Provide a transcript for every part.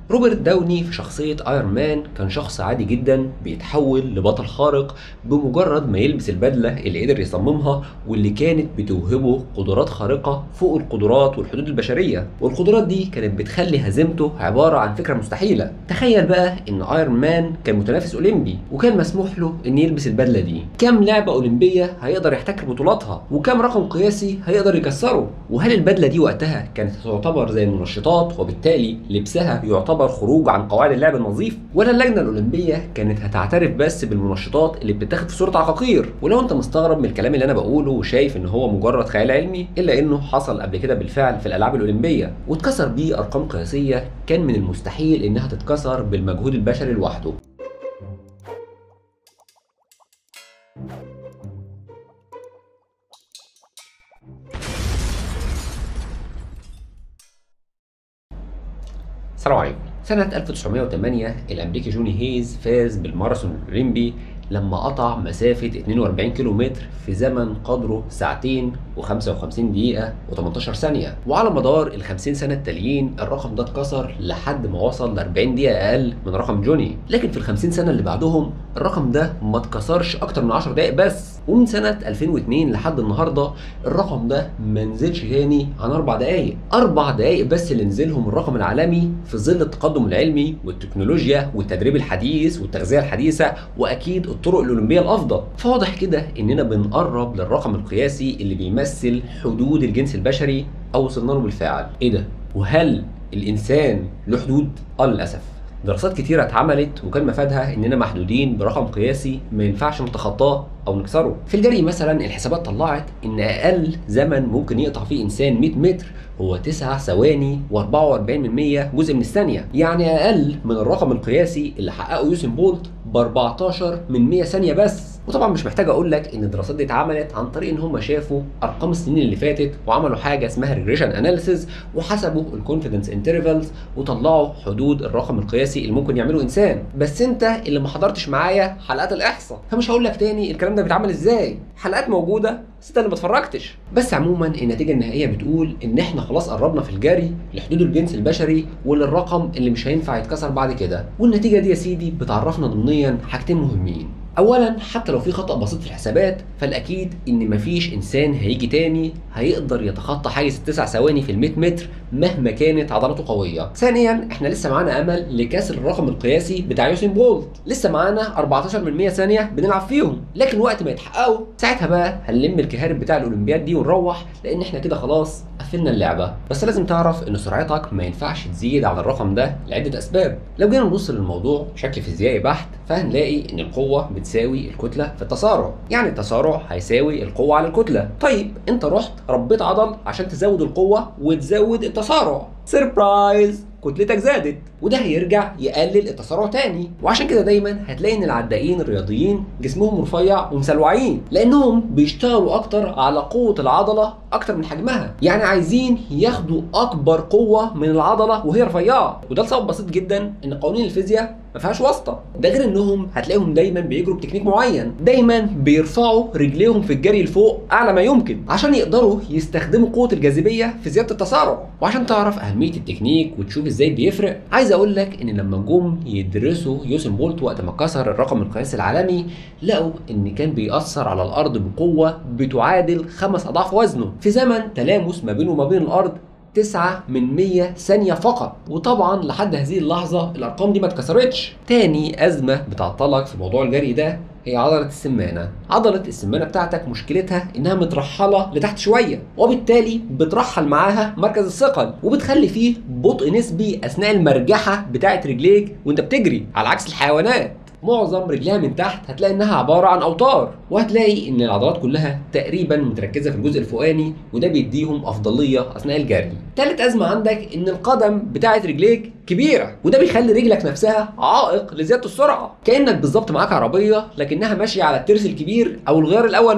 روبرت داوني في شخصية ايرون مان كان شخص عادي جدا بيتحول لبطل خارق بمجرد ما يلبس البدلة اللي قدر يصممها واللي كانت بتوهبه قدرات خارقة فوق القدرات والحدود البشرية والقدرات دي كانت بتخلي هزيمته عبارة عن فكرة مستحيلة تخيل بقى ان ايرون مان كان متنافس اولمبي وكان مسموح له ان يلبس البدلة دي كام لعبة اولمبية هيقدر يحتكر بطولاتها وكام رقم قياسي هيقدر يكسره وهل البدلة دي وقتها كانت تعتبر زي المنشطات وبالتالي لبسها يعتبر خروج عن قواعد اللعب النظيف ولا اللجنة الأولمبية كانت هتعترف بس بالمنشطات اللي بتتاخد في صورة عقاقير ولو انت مستغرب من الكلام اللي انا بقوله وشايف ان هو مجرد خيال علمي الا انه حصل قبل كده بالفعل في الالعاب الاولمبيه واتكسر بيه ارقام قياسيه كان من المستحيل انها تتكسر بالمجهود البشري لوحده السلام عليكم سنة 1908 الأمريكي جوني هيز فاز بالماراثون الأولمبي لما قطع مسافة 42 كيلومتر في زمن قدره ساعتين و55 دقيقة و18 ثانية وعلى مدار ال 50 سنة التاليين الرقم ده اتكسر لحد ما وصل ل 40 دقيقة أقل من رقم جوني لكن في ال 50 سنة اللي بعدهم الرقم ده ما اتكسرش أكتر من 10 دقايق بس ومن سنة 2002 لحد النهاردة الرقم ده ما نزلش تاني عن أربع دقايق أربع دقايق بس اللي نزلهم الرقم العالمي في ظل التقدم العلمي والتكنولوجيا والتدريب الحديث والتغذية الحديثة وأكيد الطرق الأولمبية الأفضل فواضح كده إننا بنقرب للرقم القياسي اللي بيمثل حدود الجنس البشري أو وصلنا له بالفعل إيه ده؟ وهل الإنسان له حدود؟ آه للأسف دراسات كتيرة اتعملت وكان مفادها اننا محدودين برقم قياسي ما ينفعش نتخطاه او نكسره. في الجري مثلا الحسابات طلعت ان اقل زمن ممكن يقطع فيه انسان 100 متر هو 9 ثواني و44 من 100 جزء من الثانية، يعني اقل من الرقم القياسي اللي حققه يوسين بولت ب 14 من 100 ثانية بس. وطبعا مش محتاج اقول لك ان الدراسات دي اتعملت عن طريق ان هم شافوا ارقام السنين اللي فاتت وعملوا حاجه اسمها ريجريشن اناليسيز وحسبوا الكونفيدنس انترفالز وطلعوا حدود الرقم القياسي اللي ممكن يعمله انسان بس انت اللي ما حضرتش معايا حلقات الاحصاء فمش هقول لك تاني الكلام ده بيتعمل ازاي حلقات موجوده بس انت اللي ما اتفرجتش بس عموما النتيجه النهائيه بتقول ان احنا خلاص قربنا في الجري لحدود الجنس البشري وللرقم اللي مش هينفع يتكسر بعد كده والنتيجه دي يا سيدي بتعرفنا ضمنيا حاجتين مهمين اولا حتى لو في خطا بسيط في الحسابات فالاكيد ان مفيش انسان هيجي تاني هيقدر يتخطى حيز التسع ثواني في ال100 متر مهما كانت عضلاته قويه ثانيا احنا لسه معانا امل لكسر الرقم القياسي بتاع يوسين بولت لسه معانا 14 من 100 ثانيه بنلعب فيهم لكن وقت ما يتحققوا ساعتها بقى هنلم الكهارب بتاع الاولمبياد دي ونروح لان احنا كده خلاص قفلنا اللعبه بس لازم تعرف ان سرعتك ما ينفعش تزيد على الرقم ده لعده اسباب لو جينا نبص للموضوع بشكل فيزيائي بحت فهنلاقي ان القوه بتساوي الكتله في التسارع يعني التسارع هيساوي القوه على الكتله طيب انت رحت ربيت عضل عشان تزود القوه وتزود التسارع سربرايز كتلتك زادت وده هيرجع يقلل التسارع تاني وعشان كده دايما هتلاقي ان العدائين الرياضيين جسمهم رفيع ومسلوعين لانهم بيشتغلوا اكتر على قوه العضله اكتر من حجمها يعني عايزين ياخدوا اكبر قوه من العضله وهي رفيعه وده لسبب بسيط جدا ان قوانين الفيزياء ما فيهاش واسطه ده غير انهم هتلاقيهم دايما بيجروا بتكنيك معين دايما بيرفعوا رجليهم في الجري لفوق اعلى ما يمكن عشان يقدروا يستخدموا قوه الجاذبيه في زياده التسارع وعشان تعرف اهميه التكنيك وتشوف ازاي بيفرق عايز اقول لك ان لما جم يدرسوا يوسين بولت وقت ما كسر الرقم القياسي العالمي لقوا ان كان بيأثر على الارض بقوه بتعادل خمس اضعاف وزنه في زمن تلامس ما بينه وما بين الارض 9 من 100 ثانية فقط وطبعا لحد هذه اللحظة الأرقام دي ما اتكسرتش تاني أزمة بتعطلك في موضوع الجري ده هي عضلة السمانة عضلة السمانة بتاعتك مشكلتها انها مترحلة لتحت شوية وبالتالي بترحل معاها مركز الثقل وبتخلي فيه بطء نسبي اثناء المرجحة بتاعت رجليك وانت بتجري على عكس الحيوانات معظم رجلها من تحت هتلاقي انها عباره عن اوتار وهتلاقي ان العضلات كلها تقريبا متركزه في الجزء الفوقاني وده بيديهم افضليه اثناء الجري. تالت ازمه عندك ان القدم بتاعت رجليك كبيره وده بيخلي رجلك نفسها عائق لزياده السرعه كانك بالظبط معاك عربيه لكنها ماشيه على الترس الكبير او الغيار الاول بس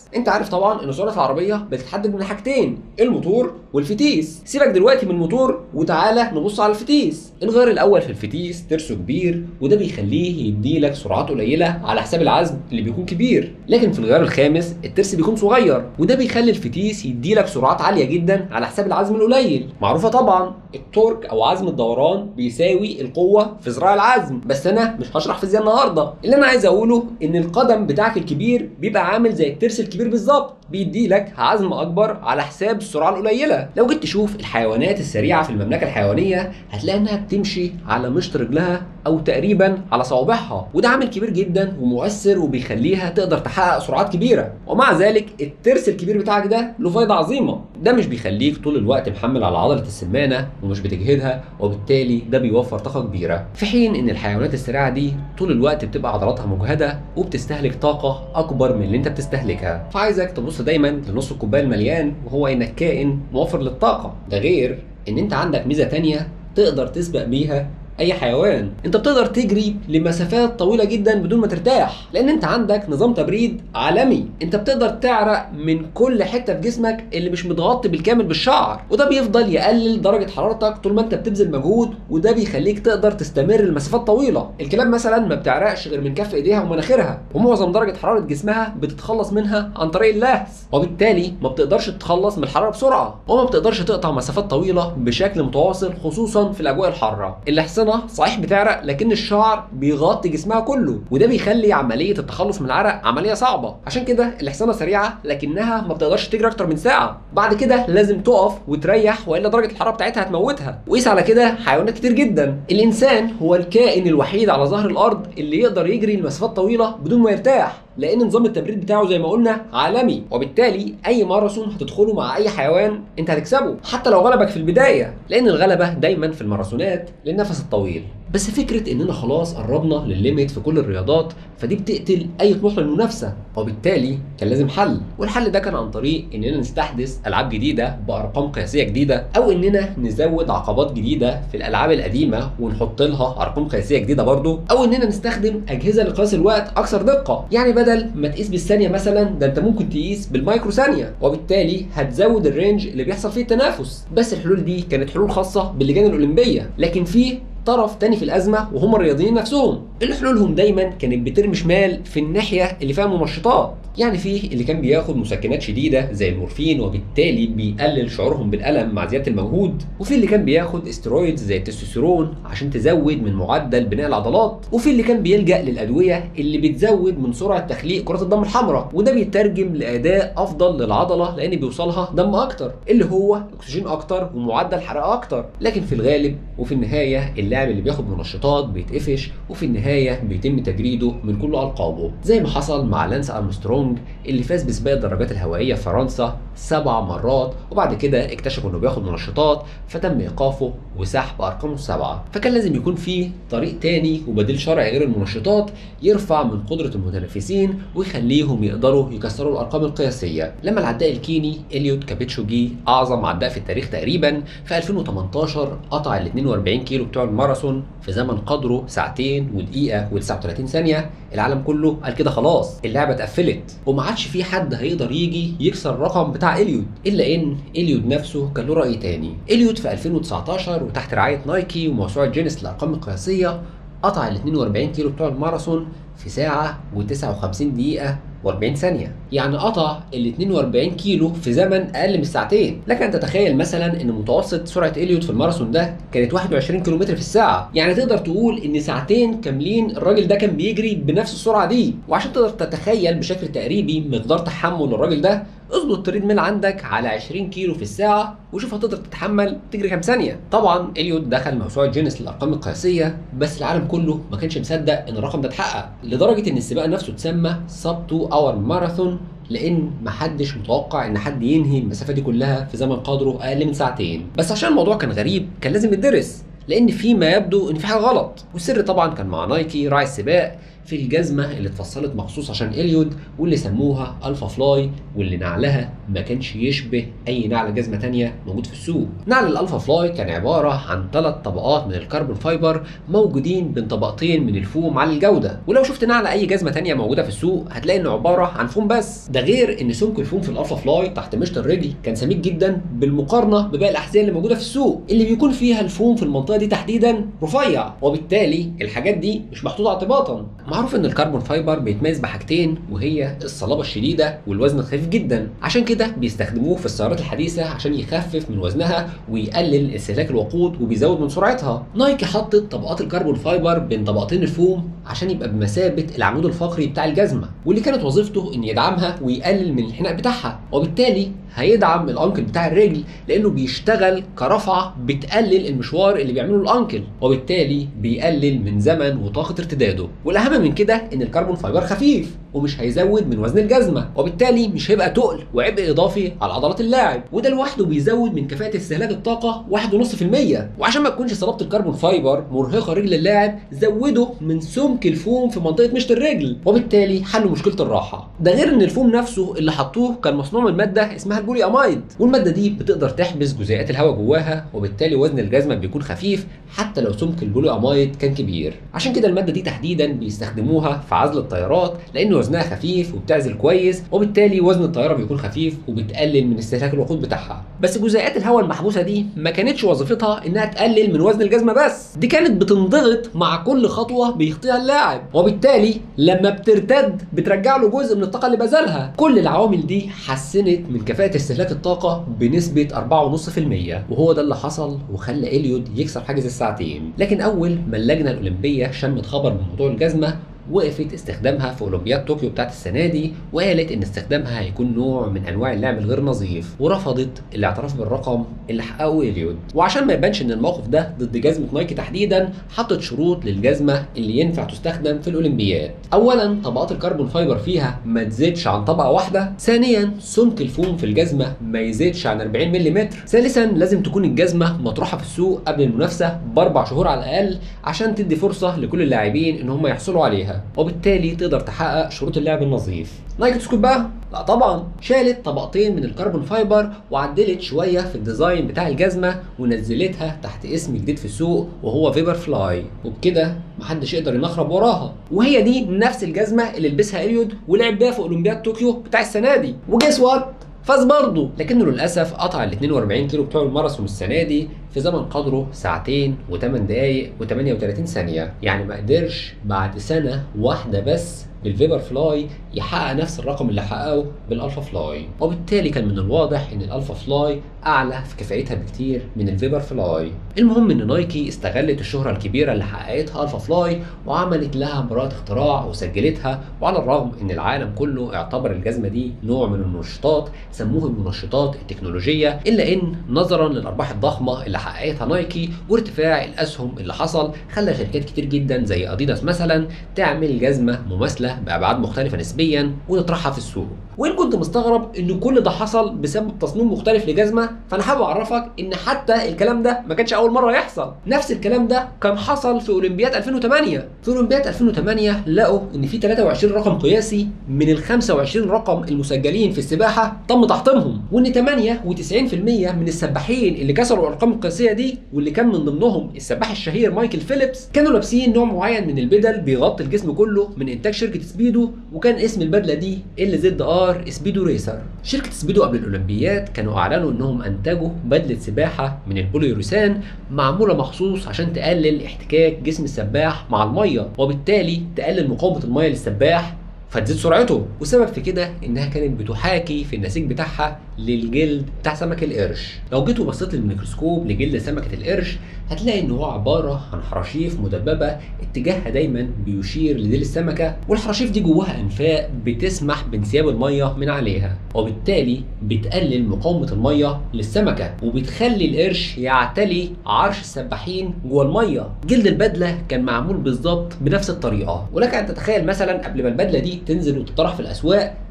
انت عارف طبعا ان سرعه العربيه بتتحدد من حاجتين الموتور والفتيس سيبك دلوقتي من الموتور وتعالى نبص على الفتيس الغير الاول في الفتيس ترسه كبير وده بيخليه يديلك سرعات قليله على حساب العزم اللي بيكون كبير لكن في الغير الخامس الترس بيكون صغير وده بيخلي الفتيس يديلك سرعات عاليه جدا على حساب العزم القليل معروفه طبعا التورك او عزم الدوران بيساوي القوه في ذراع العزم بس انا مش هشرح فيزياء النهارده اللي انا عايز اقوله ان القدم بتاعك الكبير بيبقى عامل زي الترس الكبير بالظبط بيدي لك عزم اكبر على حساب السرعه القليله لو جيت تشوف الحيوانات السريعه في المملكه الحيوانيه هتلاقي انها بتمشي على مشط رجلها او تقريبا على صوابعها وده عامل كبير جدا ومؤثر وبيخليها تقدر تحقق سرعات كبيره ومع ذلك الترس الكبير بتاعك ده له فايده عظيمه ده مش بيخليك طول الوقت محمل على عضله السمانه ومش بتجهدها وبالتالي ده بيوفر طاقه كبيره في حين ان الحيوانات السريعه دي طول الوقت بتبقى عضلاتها مجهده وبتستهلك طاقه اكبر من اللي انت بتستهلكها فعايزك تبص دايما لنص الكوبايه المليان وهو انك كائن موفر للطاقه ده غير ان انت عندك ميزه تانية تقدر تسبق بيها اي حيوان انت بتقدر تجري لمسافات طويله جدا بدون ما ترتاح لان انت عندك نظام تبريد عالمي انت بتقدر تعرق من كل حته في جسمك اللي مش متغطي بالكامل بالشعر وده بيفضل يقلل درجه حرارتك طول ما انت بتبذل مجهود وده بيخليك تقدر تستمر لمسافات طويله الكلاب مثلا ما بتعرقش غير من كف ايديها ومناخيرها ومعظم درجه حراره جسمها بتتخلص منها عن طريق اللهس وبالتالي ما بتقدرش تتخلص من الحراره بسرعه وما بتقدرش تقطع مسافات طويله بشكل متواصل خصوصا في الاجواء الحاره الحصنه صحيح بتعرق لكن الشعر بيغطي جسمها كله وده بيخلي عمليه التخلص من العرق عمليه صعبه عشان كده الحصانه سريعه لكنها ما بتقدرش تجري اكتر من ساعه بعد كده لازم تقف وتريح والا درجه الحراره بتاعتها هتموتها وقيس على كده حيوانات كتير جدا الانسان هو الكائن الوحيد على ظهر الارض اللي يقدر يجري لمسافات طويله بدون ما يرتاح لان نظام التبريد بتاعه زي ما قلنا عالمي وبالتالي اي ماراثون هتدخله مع اي حيوان انت هتكسبه حتى لو غلبك في البدايه لان الغلبه دايما في الماراثونات للنفس الطويل بس فكره اننا خلاص قربنا للليميت في كل الرياضات فدي بتقتل اي طموح للمنافسه وبالتالي كان لازم حل والحل ده كان عن طريق اننا نستحدث العاب جديده بارقام قياسيه جديده او اننا نزود عقبات جديده في الالعاب القديمه ونحط لها ارقام قياسيه جديده برضو او اننا نستخدم اجهزه لقياس الوقت اكثر دقه يعني بدل ما تقيس بالثانيه مثلا ده انت ممكن تقيس بالمايكرو ثانيه وبالتالي هتزود الرينج اللي بيحصل فيه التنافس بس الحلول دي كانت حلول خاصه باللجان الاولمبيه لكن في طرف تاني في الازمه وهم الرياضيين نفسهم اللي حلولهم دايما كانت بترمي شمال في الناحيه اللي فيها منشطات يعني فيه اللي كان بياخد مسكنات شديده زي المورفين وبالتالي بيقلل شعورهم بالالم مع زياده المجهود وفي اللي كان بياخد استرويدز زي التستوستيرون عشان تزود من معدل بناء العضلات وفي اللي كان بيلجا للادويه اللي بتزود من سرعه تخليق كرات الدم الحمراء وده بيترجم لاداء افضل للعضله لان بيوصلها دم اكتر اللي هو اكسجين اكتر ومعدل حرقه اكتر لكن في الغالب وفي النهايه اللاعب اللي بياخد منشطات بيتقفش وفي النهايه بيتم تجريده من كل القابه زي ما حصل مع لانس ارمسترونج اللي فاز بسباق الدراجات الهوائيه في فرنسا سبع مرات وبعد كده اكتشفوا انه بياخد منشطات فتم ايقافه وسحب ارقامه السبعه فكان لازم يكون في طريق تاني وبديل شرعي غير المنشطات يرفع من قدره المتنافسين ويخليهم يقدروا يكسروا الارقام القياسيه لما العداء الكيني اليوت كابيتشوجي اعظم عداء في التاريخ تقريبا في 2018 قطع ال 42 كيلو بتوع الماراثون في زمن قدره ساعتين ودقيقه و39 ثانيه العالم كله قال كده خلاص اللعبه اتقفلت وما عادش في حد هيقدر يجي يكسر الرقم بتاع اليوت الا ان اليوت نفسه كان له راي تاني اليوت في 2019 وتحت رعايه نايكي وموسوعه جينيس للارقام القياسيه قطع ال 42 كيلو بتوع الماراثون في ساعه و59 دقيقه و40 ثانية يعني قطع ال 42 كيلو في زمن أقل من ساعتين لك أن تتخيل مثلا أن متوسط سرعة إليوت في الماراثون ده كانت 21 كيلو متر في الساعة يعني تقدر تقول أن ساعتين كاملين الراجل ده كان بيجري بنفس السرعة دي وعشان تقدر تتخيل بشكل تقريبي مقدار تحمل الراجل ده اظبط التريد ميل عندك على 20 كيلو في الساعة وشوف هتقدر تتحمل تجري كام ثانية طبعا إليوت دخل موسوعة جينيس للأرقام القياسية بس العالم كله ما كانش مصدق أن الرقم ده اتحقق لدرجة أن السباق نفسه اتسمى سب 2 اور ماراثون لان محدش متوقع ان حد ينهي المسافه دي كلها في زمن قدره اقل من ساعتين بس عشان الموضوع كان غريب كان لازم يدرس لان فيما يبدو ان في حاجه غلط والسر طبعا كان مع نايكي راعي السباق في الجزمه اللي اتفصلت مخصوص عشان اليود واللي سموها الفا فلاي واللي نعلها ما كانش يشبه اي نعل جزمه تانية موجود في السوق نعل الالفا فلاي كان عباره عن ثلاث طبقات من الكربون فايبر موجودين بين طبقتين من الفوم على الجوده ولو شفت نعل اي جزمه تانية موجوده في السوق هتلاقي انه عباره عن فوم بس ده غير ان سمك الفوم في الالفا فلاي تحت مشط الرجل كان سميك جدا بالمقارنه بباقي الاحذيه اللي موجوده في السوق اللي بيكون فيها الفوم في المنطقه دي تحديدا رفيع وبالتالي الحاجات دي مش محطوطه اعتباطا معروف ان الكربون فايبر بيتميز بحاجتين وهي الصلابه الشديده والوزن الخفيف جدا عشان كده بيستخدموه في السيارات الحديثه عشان يخفف من وزنها ويقلل استهلاك الوقود وبيزود من سرعتها نايكي حطت طبقات الكربون فايبر بين طبقتين الفوم عشان يبقى بمثابه العمود الفقري بتاع الجزمه واللي كانت وظيفته ان يدعمها ويقلل من الانحناء بتاعها وبالتالي هيدعم الانكل بتاع الرجل لانه بيشتغل كرفعه بتقلل المشوار اللي بيعمله الانكل وبالتالي بيقلل من زمن وطاقه ارتداده والاهم من كده ان الكربون فايبر خفيف ومش هيزود من وزن الجزمه وبالتالي مش هيبقى تقل وعبء اضافي على عضلات اللاعب وده لوحده بيزود من كفاءه استهلاك الطاقه 1.5% وعشان ما تكونش صلابه الكربون فايبر مرهقه رجل اللاعب زودوا من سمك الفوم في منطقه مشط الرجل وبالتالي حلوا مشكله الراحه ده غير ان الفوم نفسه اللي حطوه كان مصنوع من ماده اسمها البولي امايد والماده دي بتقدر تحبس جزيئات الهواء جواها وبالتالي وزن الجزمه بيكون خفيف حتى لو سمك البولي امايد كان كبير عشان كده الماده دي تحديدا بيستخدموها في عزل الطيارات لان وزنها خفيف وبتعزل كويس وبالتالي وزن الطياره بيكون خفيف وبتقلل من استهلاك الوقود بتاعها بس جزيئات الهواء المحبوسه دي ما كانتش وظيفتها انها تقلل من وزن الجزمه بس دي كانت بتنضغط مع كل خطوه بيخطيها اللاعب وبالتالي لما بترتد بترجع له جزء من الطاقه اللي بذلها كل العوامل دي حسنت من كفاءه استهلاك الطاقه بنسبه 4.5% وهو ده اللي حصل وخلى اليود يكسر حاجز الساعتين لكن اول ما اللجنه الاولمبيه شمت خبر بموضوع الجزمه وقفت استخدامها في اولمبياد طوكيو بتاعت السنه دي وقالت ان استخدامها هيكون نوع من انواع اللعب الغير نظيف ورفضت الاعتراف بالرقم اللي حققه اليود وعشان ما يبانش ان الموقف ده ضد جزمه نايكي تحديدا حطت شروط للجزمه اللي ينفع تستخدم في الاولمبياد اولا طبقات الكربون فايبر فيها ما تزيدش عن طبقه واحده ثانيا سمك الفوم في الجزمه ما يزيدش عن 40 ملم ثالثا لازم تكون الجزمه مطروحه في السوق قبل المنافسه باربع شهور على الاقل عشان تدي فرصه لكل اللاعبين ان هم يحصلوا عليها وبالتالي تقدر تحقق شروط اللعب النظيف نايكي تسكت بقى لا طبعا شالت طبقتين من الكربون فايبر وعدلت شويه في الديزاين بتاع الجزمه ونزلتها تحت اسم جديد في السوق وهو فيبر فلاي وبكده محدش يقدر ينخرب وراها وهي دي نفس الجزمه اللي لبسها اليود ولعب بيها في اولمبياد طوكيو بتاع السنه دي وجيس وات فاز برضه لكنه للاسف قطع ال 42 كيلو بتوع الماراثون السنه دي في زمن قدره ساعتين و8 دقايق و38 ثانيه يعني ما قدرش بعد سنه واحده بس بالفيبر فلاي يحقق نفس الرقم اللي حققه بالالفا فلاي وبالتالي كان من الواضح ان الالفا فلاي اعلى في كفاءتها بكتير من الفيبر فلاي المهم ان نايكي استغلت الشهره الكبيره اللي حققتها الفا فلاي وعملت لها براءه اختراع وسجلتها وعلى الرغم ان العالم كله اعتبر الجزمه دي نوع من المنشطات سموه المنشطات التكنولوجيه الا ان نظرا للارباح الضخمه اللي حققتها نايكي وارتفاع الاسهم اللي حصل خلى شركات كتير جدا زي اديداس مثلا تعمل جزمه مماثله بابعاد مختلفه نسبيا وتطرحها في السوق وان كنت مستغرب ان كل ده حصل بسبب تصميم مختلف لجزمه فانا حابب اعرفك ان حتى الكلام ده ما كانش اول مره يحصل نفس الكلام ده كان حصل في اولمبياد 2008 في اولمبياد 2008 لقوا ان في 23 رقم قياسي من ال 25 رقم المسجلين في السباحه تم تحطيمهم وان 98% من السباحين اللي كسروا الارقام القياسيه دي واللي كان من ضمنهم السباح الشهير مايكل فيليبس كانوا لابسين نوع معين من البدل بيغطي الجسم كله من انتاج شركه سبيدو وكان اسم البدله دي ال زد ار سبيدو ريسر شركه سبيدو قبل الاولمبياد كانوا اعلنوا انهم انتجوا بدله سباحه من البوليوريثان معموله مخصوص عشان تقلل احتكاك جسم السباح مع الميه وبالتالي تقلل مقاومه الميه للسباح فتزيد سرعته والسبب في كده انها كانت بتحاكي في النسيج بتاعها للجلد بتاع سمك القرش لو جيت وبصيت للميكروسكوب لجلد سمكه القرش هتلاقي ان هو عباره عن حراشيف مدببه اتجاهها دايما بيشير لديل السمكه والحراشيف دي جواها انفاق بتسمح بانسياب الميه من عليها وبالتالي بتقلل مقاومه الميه للسمكه وبتخلي القرش يعتلي عرش السباحين جوه الميه جلد البدله كان معمول بالظبط بنفس الطريقه ولك ان تتخيل مثلا قبل ما البدله دي تنزل وتطرح في الاسواق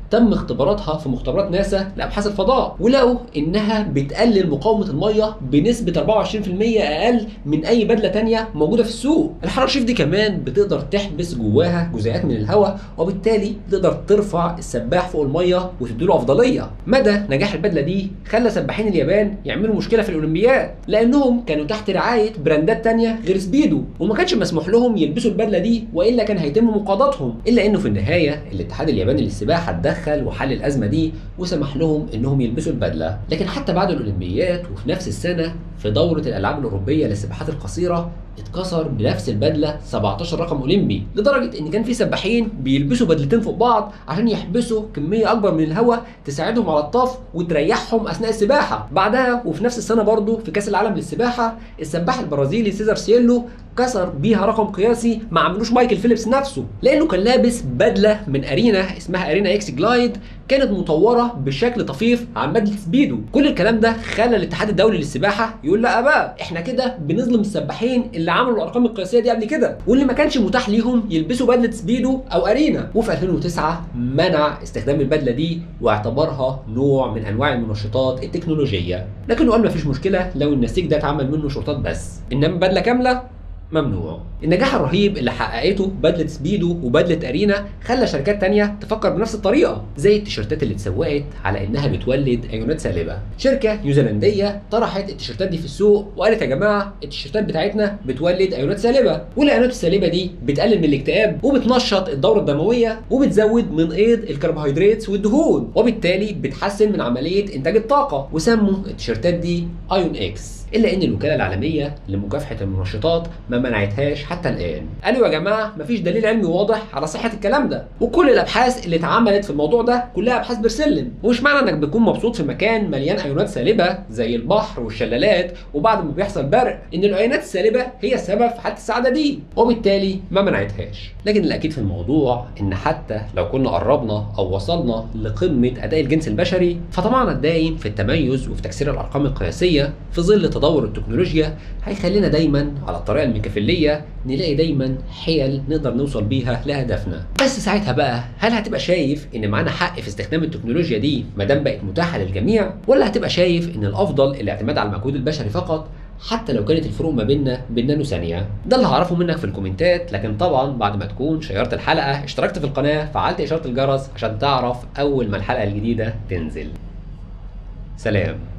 تم اختباراتها في مختبرات ناسا لابحاث الفضاء ولقوا انها بتقلل مقاومه الميه بنسبه 24% اقل من اي بدله تانية موجوده في السوق الحراشيف دي كمان بتقدر تحبس جواها جزيئات من الهواء وبالتالي تقدر ترفع السباح فوق الميه وتديله افضليه مدى نجاح البدله دي خلى سباحين اليابان يعملوا مشكله في الاولمبياد لانهم كانوا تحت رعايه براندات تانية غير سبيدو وما كانش مسموح لهم يلبسوا البدله دي والا كان هيتم مقاضاتهم الا انه في النهايه الاتحاد الياباني للسباحه اتدخل وحل الازمه دي وسمح لهم انهم يلبسوا البدله لكن حتى بعد الاولمبياد وفي نفس السنه في دوره الالعاب الاوروبيه للسباحات القصيره اتكسر بنفس البدله 17 رقم اولمبي لدرجه ان كان في سباحين بيلبسوا بدلتين فوق بعض عشان يحبسوا كميه اكبر من الهواء تساعدهم على الطف وتريحهم اثناء السباحه بعدها وفي نفس السنه برضه في كاس العالم للسباحه السباح البرازيلي سيزار سييلو كسر بيها رقم قياسي ما عملوش مايكل فيليبس نفسه لانه كان لابس بدله من ارينا اسمها ارينا اكس جلايد كانت مطوره بشكل طفيف عن بدله سبيدو كل الكلام ده خلى الاتحاد الدولي للسباحه يقول لا بقى احنا كده بنظلم السباحين اللي عملوا الارقام القياسيه دي قبل كده واللي ما كانش متاح ليهم يلبسوا بدله سبيدو او ارينا وفي 2009 منع استخدام البدله دي واعتبرها نوع من انواع المنشطات التكنولوجيه لكنه قال مفيش مشكله لو النسيج ده اتعمل منه شرطات بس انما بدله كامله ممنوع النجاح الرهيب اللي حققته بدلة سبيدو وبدلة أرينا خلى شركات تانية تفكر بنفس الطريقة زي التيشيرتات اللي اتسوقت على إنها بتولد أيونات سالبة شركة نيوزيلندية طرحت التيشيرتات دي في السوق وقالت يا جماعة التيشيرتات بتاعتنا بتولد أيونات سالبة والأيونات السالبة دي بتقلل من الاكتئاب وبتنشط الدورة الدموية وبتزود من أيض الكربوهيدرات والدهون وبالتالي بتحسن من عملية إنتاج الطاقة وسموا التيشيرتات دي أيون إكس الا ان الوكاله العالميه لمكافحه المنشطات ما منعتهاش حتى الان قالوا يا جماعه مفيش دليل علمي واضح على صحه الكلام ده وكل الابحاث اللي اتعملت في الموضوع ده كلها ابحاث برسلم ومش معنى انك بتكون مبسوط في مكان مليان ايونات سالبه زي البحر والشلالات وبعد ما بيحصل برق ان الايونات السالبه هي السبب في حاله السعاده دي وبالتالي ما منعتهاش لكن الاكيد في الموضوع ان حتى لو كنا قربنا او وصلنا لقمه اداء الجنس البشري فطمعنا الدائم في التميز وفي تكسير الارقام القياسيه في ظل تطور التكنولوجيا هيخلينا دايما على الطريقه الميكافيليه نلاقي دايما حيل نقدر نوصل بيها لهدفنا بس ساعتها بقى هل هتبقى شايف ان معانا حق في استخدام التكنولوجيا دي ما دام بقت متاحه للجميع ولا هتبقى شايف ان الافضل الاعتماد على المجهود البشري فقط حتى لو كانت الفروق ما بيننا بالنانو ثانيه ده اللي هعرفه منك في الكومنتات لكن طبعا بعد ما تكون شيرت الحلقه اشتركت في القناه فعلت اشاره الجرس عشان تعرف اول ما الحلقه الجديده تنزل سلام